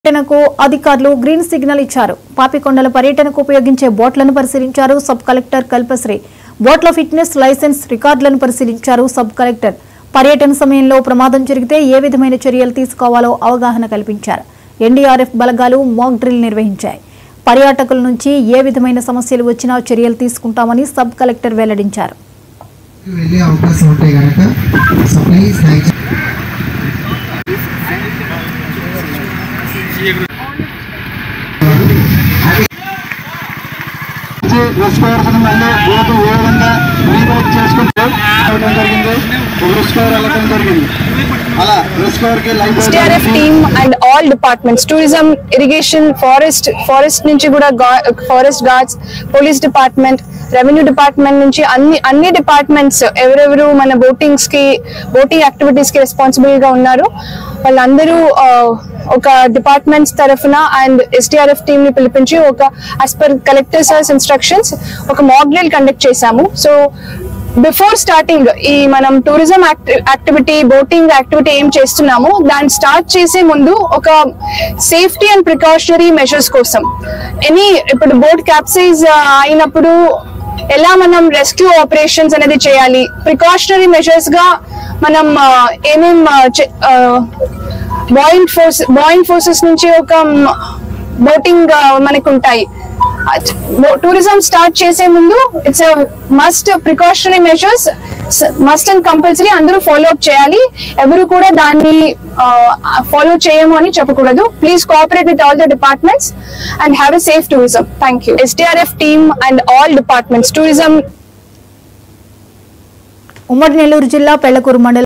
పర్యటనకు అధికారులు green signal ఇచ్చారు పాపికొండల పర్యటనకు ఉపయోగించే బోట్లను పరిశీలించారు సబ్ కలెక్టర్ కల్పశ్రీ బోట్ల ఫిట్నెస్ లైసెన్స్ రికార్డులను పరిశీలించారు సబ్ కలెక్టర్ పర్యటన సమయంలో ప్రమాదం జరిగితే ఏ విధమైన చర్యలు తీసుకోవాలో అవగాహన కల్పించారు ఎన్డీఆర్ఎఫ్ బలగాలు మాక్ డ్రిల్ నిర్వహించాయి పర్యాటకుల నుంచి ఏ విధమైన సమస్యలు వచ్చినా చర్యలు తీసుకుంటామని సబ్ కలెక్టర్ వెల్లడించారు వెళ్ళే అవకాశం ఉంటాయి కనుక సప్లై స్నాక్స్ రుచికోవడం వల్ల బోటు ఏ విధంగా రీబౌట్ చేసుకుంటూ వెళ్ళడం జరిగింది రుచికోవర్ వెళ్ళడం జరిగింది అలా రుచికోవర్కి life STRF team and all departments tourism irrigation forest forest నుంచి కూడా forest guards police department revenue department నుంచి అన్ని అన్ని డిపార్ట్మెంట్స్ ఎవరెవరు మన బోటింగ్స్ కి బోటింగ్ యాక్టివిటీస్ కి రెస్పాన్సిబుల్ గా ఉన్నారు వాళ్ళందరూ ఆ, ఒక డిపార్ట్మెంట్స్ తరఫున అండ్ ఎస్టీఆర్ఎఫ్ టీమ్ ని పిలిపించి ఒక as per collector sir's instructions ఒక మాడ్యూల్ కండక్ట్ చేశాము సో బిఫోర్ స్టార్టింగ్ ఈ మనం టూరిజం యాక్టివిటీ బోటింగ్ యాక్టివిటీ ఏం చేస్తున్నామో దాన్ని స్టార్ట్ చేసే ముందు ఒక సేఫ్టీ అండ్ ప్రికాషనరీ మెషర్స్ కోసం ఎనీ ఇప్పుడు బోట్ క్యాప్సైజ్ అయినప్పుడు ఎలా మనం రెస్క్యూ ఆపరేషన్స్ అనేది చేయాలి ప్రికాషనరీ మెషర్స్ గా మనం ఆ, ఏమేం బాయింగ్ ఫోర్స్ బాయింగ్ ఫోర్సెస్ నుంచి ఒక బోటింగ్ మనకు ఉంటాయి టూరిజం స్టార్ట్ చేసే ముందు it's must precautionary measures must and compulsory అందరూ ఫాలో అప్ చేయాలి ఎవరు కూడా దాన్ని ఫాలో చేయము అని చెప్పకూడదు please cooperate with all the departments and have a safe tourism thank you STRF team and all departments tourism ఉమ్మడి నెల్లూరు జిల్లా పెళ్లకూరు మండలం